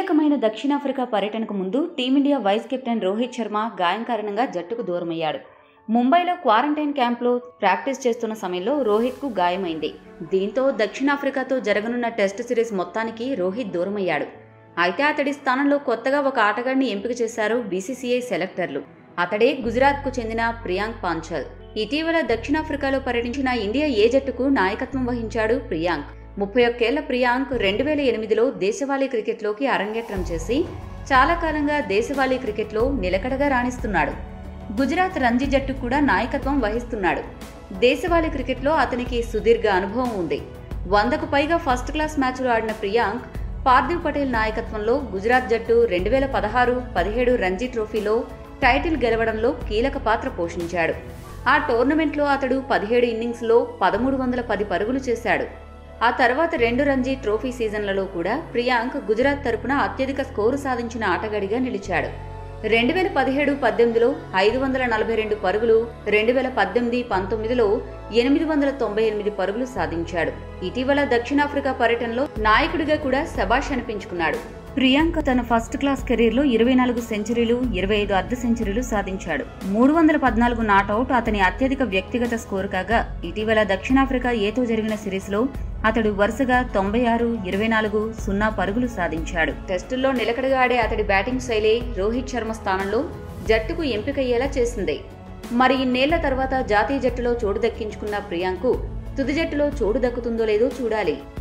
కీలకమైన దక్షిణాఫ్రికా పర్యటనకు ముందు team India vice captain Rohit Sharma గాయం కారణంగా జట్టుకు దూరమయ్యాడు ముంబైలో క్వారంటైన్ క్యాంప్లో ప్రాక్టీస్ చేస్తున్న సమయంలో రోహిత్కు గాయమైంది దీంతో దక్షిణాఫ్రికాతో జరగనున్న టెస్ట్ సిరీస్ మొత్తానికి రోహిత్ దూరమయ్యాడు అయితే అతడి స్థానంలో కొత్తగా ఒక ఆటగాడిని ఎంపిక చేశారు బీసీసీఐ సెలెక్టర్లు అతడే గుజరాత్కు చెందిన ప్రియాంక్ పాంచల్ ఇటీవల దక్షిణాఫ్రికాలో పర్యటించిన ఇండియా ఏ జట్టుకు నాయకత్వం వహించాడు ప్రియాంక్ ముప్పై ఒక్కేళ్ల ప్రియాంక్ రెండు వేల ఎనిమిదిలో దేశవాళీ క్రికెట్లోకి అరంగేట్రం చేసి చాలా కాలంగా దేశవాళీ క్రికెట్లో నిలకడగా రాణిస్తున్నాడు గుజరాత్ రంజీ జట్టు కూడా నాయకత్వం వహిస్తున్నాడు దేశవాళీ క్రికెట్లో అతనికి సుదీర్ఘ అనుభవం ఉంది వందకు పైగా ఫస్ట్ క్లాస్ మ్యాచ్లు ఆడిన ప్రియాంక్ పార్థివ్ పటేల్ నాయకత్వంలో గుజరాత్ జట్టు రెండు వేల పదహారు పదిహేడు రంజీ ట్రోఫీలో టైటిల్ గెలవడంలో కీలక పాత్ర పోషించాడు ఆ టోర్నమెంట్లో అతడు పదిహేడు ఇన్నింగ్స్లో పదమూడు వందల పది పరుగులు చేశాడు ఆ తర్వాత రెండు రంజీ ట్రోఫీ సీజన్లలో కూడా ప్రియాంక్ గుజరాత్ తరపున అత్యధిక స్కోరు సాధించిన ఆటగాడిగా నిలిచాడు రెండు వేల పదిహేడు పద్దెనిమిదిలో ఐదు వందల నలభై రెండు పరుగులు రెండు వేల పద్దెనిమిది పంతొమ్మిదిలో ఎనిమిది వందల తొంభై ఎనిమిది పరుగులు సాధించాడు ఇటీవల దక్షిణాఫ్రికా పర్యటనలో నాయకుడిగా కూడా శబాష్ అనిపించుకున్నాడు ప్రియాంక తన ఫస్ట్ క్లాస్ కెరీర్లో ఇరవై నాలుగు సెంచరీలు ఇరవై ఐదు అర్ధ సెంచరీలు సాధించాడు మూడు వందల పద్నాలుగు నాటౌట్ అతని అత్యధిక వ్యక్తిగత స్కోరు కాగా ఇటీవల దక్షిణాఫ్రికా ఏతో జరిగిన సిరీస్లో అతడు వరుసగా తొంభై ఆరు ఇరవై నాలుగు సున్నా పరుగులు సాధించాడు టెస్టుల్లో నిలకడగా ఆడే అతడి బ్యాటింగ్ శైలి రోహిత్ శర్మ స్థానంలో జట్టుకు ఎంపికయ్యేలా చేసింది మరి ఇన్నేళ్ల తర్వాత జాతీయ జట్టులో చోటు దక్కించుకున్న ప్రియాంకు తుది జట్టులో చోటు దక్కుతుందో లేదో చూడాలి